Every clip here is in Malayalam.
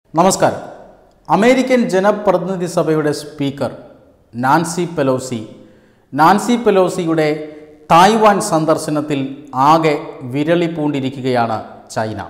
നമസ്കാരം അമേരിക്കൻ ജനപ്രതിനിധി സഭയുടെ സ്പീക്കർ നാൻസി പെലോസി നാൻസി പെലോസിയുടെ തായ്വാൻ സന്ദർശനത്തിൽ ആകെ വിരളി പൂണ്ടിരിക്കുകയാണ് ചൈന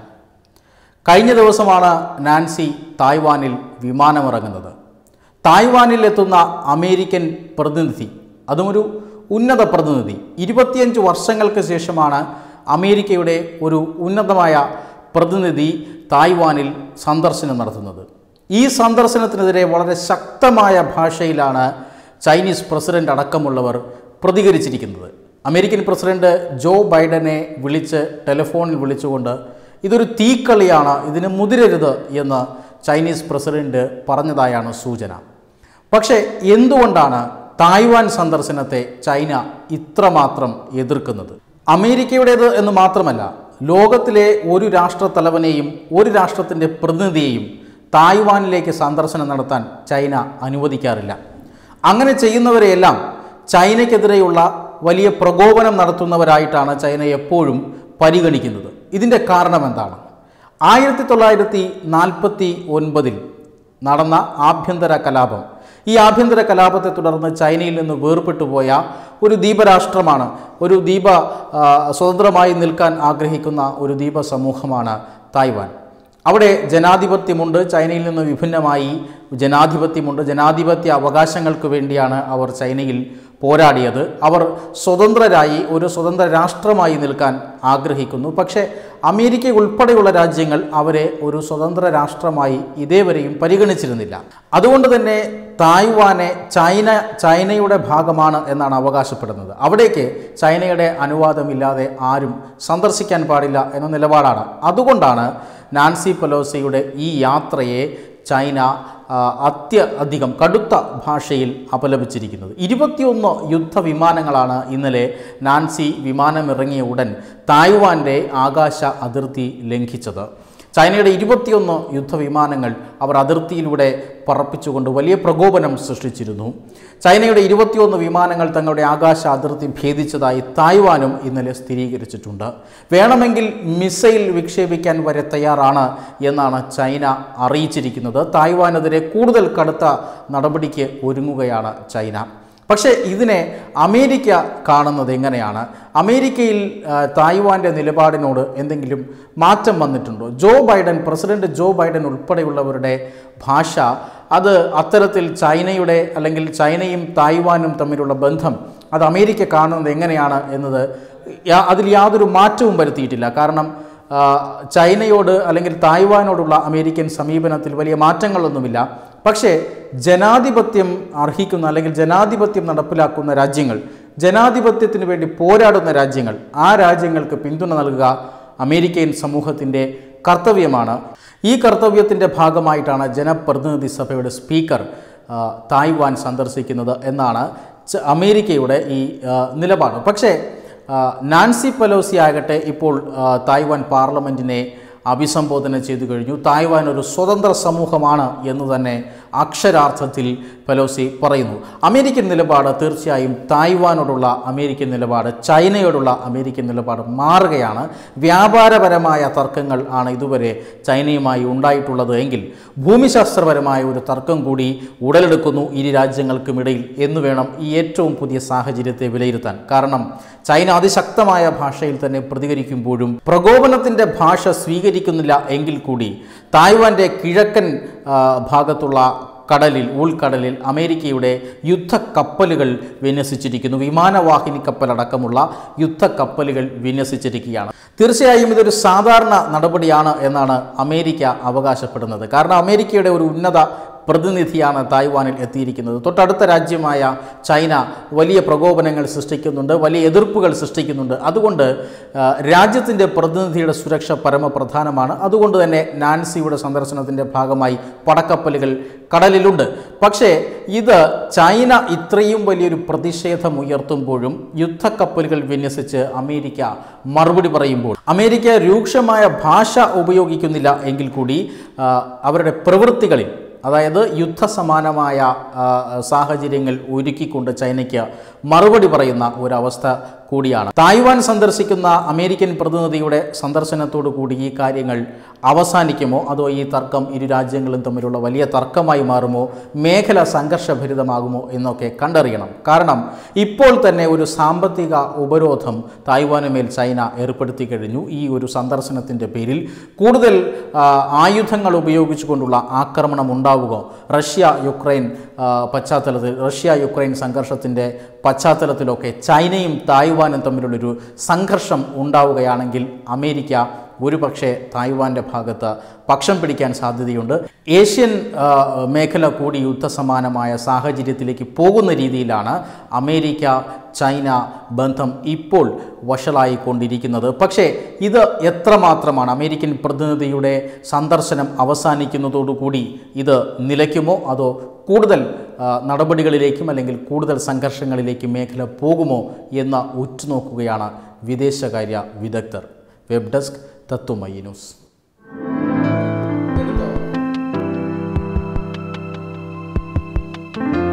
കഴിഞ്ഞ ദിവസമാണ് നാൻസി തായ്വാനിൽ വിമാനമിറങ്ങുന്നത് തായ്വാനിൽ എത്തുന്ന അമേരിക്കൻ പ്രതിനിധി അതും ഒരു ഉന്നത പ്രതിനിധി ഇരുപത്തിയഞ്ച് വർഷങ്ങൾക്ക് ശേഷമാണ് അമേരിക്കയുടെ ഒരു ഉന്നതമായ പ്രതിനിധി തായ്വാനിൽ സന്ദർശനം നടത്തുന്നത് ഈ സന്ദർശനത്തിനെതിരെ വളരെ ശക്തമായ ഭാഷയിലാണ് ചൈനീസ് പ്രസിഡന്റ് അടക്കമുള്ളവർ പ്രതികരിച്ചിരിക്കുന്നത് അമേരിക്കൻ പ്രസിഡന്റ് ജോ ബൈഡനെ വിളിച്ച് ടെലിഫോണിൽ വിളിച്ചുകൊണ്ട് ഇതൊരു തീക്കളിയാണ് ഇതിന് മുതിരരുത് എന്ന് ചൈനീസ് പ്രസിഡന്റ് പറഞ്ഞതായാണ് സൂചന പക്ഷേ എന്തുകൊണ്ടാണ് തായ്വാൻ സന്ദർശനത്തെ ചൈന ഇത്രമാത്രം എതിർക്കുന്നത് അമേരിക്കയുടേത് എന്ന് മാത്രമല്ല ലോകത്തിലെ ഒരു രാഷ്ട്രത്തലവനെയും ഒരു രാഷ്ട്രത്തിൻ്റെ പ്രതിനിധിയെയും തായ്വാനിലേക്ക് സന്ദർശനം നടത്താൻ ചൈന അനുവദിക്കാറില്ല അങ്ങനെ ചെയ്യുന്നവരെയെല്ലാം ചൈനയ്ക്കെതിരെയുള്ള വലിയ പ്രകോപനം നടത്തുന്നവരായിട്ടാണ് ചൈന എപ്പോഴും പരിഗണിക്കുന്നത് ഇതിൻ്റെ കാരണം എന്താണ് ആയിരത്തി തൊള്ളായിരത്തി നാൽപ്പത്തി ഒൻപതിൽ നടന്ന ആഭ്യന്തര കലാപം ഈ ആഭ്യന്തര കലാപത്തെ തുടർന്ന് ചൈനയിൽ നിന്ന് വേർപെട്ടു പോയ ഒരു ദ്വീപരാഷ്ട്രമാണ് ഒരു ദ്വീപ ആ, സ്വതന്ത്രമായി നിൽക്കാൻ ആഗ്രഹിക്കുന്ന ഒരു ദ്വീപ സമൂഹമാണ് തായ്വാൻ അവിടെ ജനാധിപത്യമുണ്ട് ചൈനയിൽ നിന്ന് വിഭിന്നമായി ജനാധിപത്യമുണ്ട് ജനാധിപത്യ അവകാശങ്ങൾക്ക് വേണ്ടിയാണ് അവർ ചൈനയിൽ പോരാടിയത് അവർ സ്വതന്ത്രരായി ഒരു സ്വതന്ത്ര രാഷ്ട്രമായി നിൽക്കാൻ ആഗ്രഹിക്കുന്നു പക്ഷേ അമേരിക്ക ഉൾപ്പെടെയുള്ള രാജ്യങ്ങൾ അവരെ ഒരു സ്വതന്ത്ര രാഷ്ട്രമായി ഇതേവരെയും പരിഗണിച്ചിരുന്നില്ല അതുകൊണ്ട് തന്നെ തായ്വാനെ ചൈന ചൈനയുടെ ഭാഗമാണ് എന്നാണ് അവകാശപ്പെടുന്നത് അവിടേക്ക് ചൈനയുടെ അനുവാദമില്ലാതെ ആരും സന്ദർശിക്കാൻ പാടില്ല എന്ന നിലപാടാണ് അതുകൊണ്ടാണ് നാൻസി പെലോസിയുടെ ഈ യാത്രയെ ചൈന ആ, അത്യധികം കടുത്ത ഭാഷയിൽ അപലപിച്ചിരിക്കുന്നത് ഇരുപത്തിയൊന്ന് യുദ്ധവിമാനങ്ങളാണ് ഇന്നലെ നാൻസി വിമാനമിറങ്ങിയ ഉടൻ തായ്വാൻ്റെ ആകാശ അതിർത്തി ലംഘിച്ചത് ചൈനയുടെ ഇരുപത്തിയൊന്ന് യുദ്ധവിമാനങ്ങൾ അവർ അതിർത്തിയിലൂടെ പറപ്പിച്ചുകൊണ്ട് വലിയ പ്രകോപനം സൃഷ്ടിച്ചിരുന്നു ചൈനയുടെ ഇരുപത്തിയൊന്ന് വിമാനങ്ങൾ തങ്ങളുടെ ആകാശ അതിർത്തി ഭേദിച്ചതായി തായ്വാനും ഇന്നലെ സ്ഥിരീകരിച്ചിട്ടുണ്ട് വേണമെങ്കിൽ മിസൈൽ വിക്ഷേപിക്കാൻ വരെ തയ്യാറാണ് എന്നാണ് ചൈന അറിയിച്ചിരിക്കുന്നത് തായ്വാനെതിരെ കൂടുതൽ കടുത്ത നടപടിക്ക് ഒരുങ്ങുകയാണ് ചൈന പക്ഷേ ഇതിനെ അമേരിക്ക കാണുന്നത് എങ്ങനെയാണ് അമേരിക്കയിൽ ആ, തായ്വാൻ്റെ നിലപാടിനോട് എന്തെങ്കിലും മാറ്റം വന്നിട്ടുണ്ടോ Joe Biden president Joe Biden ഉൾപ്പെടെയുള്ളവരുടെ ഭാഷ അത് അത്തരത്തിൽ ചൈനയുടെ അല്ലെങ്കിൽ ചൈനയും തായ്വാനും തമ്മിലുള്ള ബന്ധം അത് അമേരിക്ക കാണുന്നത് എങ്ങനെയാണ് എന്നത് യാ- അതിൽ യാതൊരു മാറ്റവും വരുത്തിയിട്ടില്ല കാരണം ആ, ചൈനയോട് അല്ലെങ്കിൽ തായ്വാനോടുള്ള അമേരിക്കൻ സമീപനത്തിൽ വലിയ മാറ്റങ്ങളൊന്നുമില്ല പക്ഷേ ജനാധിപത്യം അർഹിക്കുന്ന അല്ലെങ്കിൽ ജനാധിപത്യം നടപ്പിലാക്കുന്ന രാജ്യങ്ങൾ ജനാധിപത്യത്തിന് വേണ്ടി പോരാടുന്ന രാജ്യങ്ങൾ ആ രാജ്യങ്ങൾക്ക് പിന്തുണ നൽകുക അമേരിക്കൻ സമൂഹത്തിൻ്റെ കർത്തവ്യമാണ് ഈ കർത്തവ്യത്തിൻ്റെ ഭാഗമായിട്ടാണ് ജനപ്രതിനിധി സഭയുടെ സ്പീക്കർ ആ, തായ്വാൻ സന്ദർശിക്കുന്നത് എന്നാണ് ച- അമേരിക്കയുടെ ഈ ആ, നിലപാട് പക്ഷേ ആ, നാൻസി പെലോസി ആകട്ടെ ഇപ്പോൾ ആ, തായ്വാൻ പാർലമെൻറ്റിനെ അഭിസംബോധന ചെയ്തു കഴിഞ്ഞു തായ്വാൻ ഒരു സ്വതന്ത്ര സമൂഹമാണ് എന്ന് തന്നെ അക്ഷരാർത്ഥത്തിൽ പെലോസി പറയുന്നു അമേരിക്കൻ നിലപാട് തീർച്ചയായും തായ്വാനോടുള്ള അമേരിക്കൻ നിലപാട് ചൈനയോടുള്ള അമേരിക്കൻ നിലപാട് മാറുകയാണ് വ്യാപാരപരമായ തർക്കങ്ങൾ ആണ് ഇതുവരെ ചൈനയുമായി ഉണ്ടായിട്ടുള്ളത് എങ്കിൽ ഭൂമിശാസ്ത്രപരമായ ഒരു തർക്കം കൂടി ഉടലെടുക്കുന്നു ഇരു രാജ്യങ്ങൾക്കുമിടയിൽ എന്ന് വേണം ഈ ഏറ്റവും പുതിയ സാഹചര്യത്തെ വിലയിരുത്താൻ കാരണം ചൈന അതിശക്തമായ ഭാഷയിൽ തന്നെ പ്രതികരിക്കുമ്പോഴും പ്രകോപനത്തിൻ്റെ ഭാഷ സ്വീകരിക്കുന്നില്ല എങ്കിൽ കൂടി തായ്വാൻ്റെ കിഴക്കൻ ആ, ഭാഗത്തുള്ള കടലിൽ ഉൾക്കടലിൽ അമേരിക്കയുടെ യുദ്ധക്കപ്പലുകൾ വിന്യസിച്ചിരിക്കുന്നു വിമാനവാഹിനി കപ്പലടക്കമുള്ള യുദ്ധക്കപ്പലുകൾ വിന്യസിച്ചിരിക്കുകയാണ് തീർച്ചയായും ഇതൊരു സാധാരണ നടപടിയാണ് എന്നാണ് അമേരിക്ക അവകാശപ്പെടുന്നത് കാരണം അമേരിക്കയുടെ ഒരു ഉന്നത പ്രതിനിധിയാണ് തായ്വാനിൽ എത്തിയിരിക്കുന്നത് തൊട്ടടുത്ത രാജ്യമായ ചൈന വലിയ പ്രകോപനങ്ങൾ സൃഷ്ടിക്കുന്നുണ്ട് വലിയ എതിർപ്പുകൾ സൃഷ്ടിക്കുന്നുണ്ട് അതുകൊണ്ട് ആ, രാജ്യത്തിൻ്റെ പ്രതിനിധിയുടെ സുരക്ഷ പരമപ്രധാനമാണ് അതുകൊണ്ട് തന്നെ നാൻസിയുടെ സന്ദർശനത്തിൻ്റെ ഭാഗമായി പടക്കപ്പലുകൾ കടലിലുണ്ട് പക്ഷേ ഇത് ചൈന ഇത്രയും വലിയൊരു പ്രതിഷേധം ഉയർത്തുമ്പോഴും യുദ്ധക്കപ്പലുകൾ വിന്യസിച്ച് അമേരിക്ക മറുപടി പറയുമ്പോൾ അമേരിക്ക രൂക്ഷമായ ഭാഷ ഉപയോഗിക്കുന്നില്ല എങ്കിൽ കൂടി ആ, അവരുടെ പ്രവൃത്തികളിൽ അതായത് യുദ്ധസമാനമായ ആ, സാഹചര്യങ്ങൾ ഒരുക്കിക്കൊണ്ട് ചൈനയ്ക്ക് മറുപടി പറയുന്ന ഒരവസ്ഥ കൂടിയാണ് തായ്വാൻ സന്ദർശിക്കുന്ന അമേരിക്കൻ പ്രതിനിധിയുടെ സന്ദർശനത്തോടു കൂടി ഈ കാര്യങ്ങൾ അവസാനിക്കുമോ അതോ ഈ തർക്കം ഇരു രാജ്യങ്ങളും തമ്മിലുള്ള വലിയ തർക്കമായി മാറുമോ മേഖല സംഘർഷഭരിതമാകുമോ എന്നൊക്കെ കണ്ടറിയണം കാരണം ഇപ്പോൾ തന്നെ ഒരു സാമ്പത്തിക ഉപരോധം തായ്വാന് മേൽ ചൈന ഏർപ്പെടുത്തി കഴിഞ്ഞു ഈ ഒരു സന്ദർശനത്തിൻ്റെ പേരിൽ കൂടുതൽ ആ, ആയുധങ്ങൾ ഉപയോഗിച്ചുകൊണ്ടുള്ള ആക്രമണം ഉണ്ടാവുകയോ റഷ്യ യുക്രൈൻ ആ, പശ്ചാത്തലത്തിൽ റഷ്യ യുക്രൈൻ സംഘർഷത്തിൻ്റെ പശ്ചാത്തലത്തിലൊക്കെ ചൈനയും തായ്വാനും തമ്മിലുള്ളൊരു സംഘർഷം ഉണ്ടാവുകയാണെങ്കിൽ അമേരിക്ക ഒരുപക്ഷെ തായ്വാൻ്റെ ഭാഗത്ത് പക്ഷം പിടിക്കാൻ സാധ്യതയുണ്ട് ഏഷ്യൻ ആ, മേഖല കൂടി യുദ്ധസമാനമായ സാഹചര്യത്തിലേക്ക് പോകുന്ന രീതിയിലാണ് അമേരിക്ക ചൈന ബന്ധം ഇപ്പോൾ വഷളായിക്കൊണ്ടിരിക്കുന്നത് പക്ഷേ ഇത് എത്രമാത്രമാണ് അമേരിക്കൻ പ്രതിനിധിയുടെ സന്ദർശനം അവസാനിക്കുന്നതോടുകൂടി ഇത് നിലയ്ക്കുമോ അതോ കൂടുതൽ ആ, നടപടികളിലേക്കും അല്ലെങ്കിൽ കൂടുതൽ സംഘർഷങ്ങളിലേക്കും മേഖല പോകുമോ എന്ന് ഉറ്റുനോക്കുകയാണ് വിദേശകാര്യ വിദഗ്ധർ വെബ് ഡെസ്ക് തത്വമയി ന്യൂസ് എടുത്തോ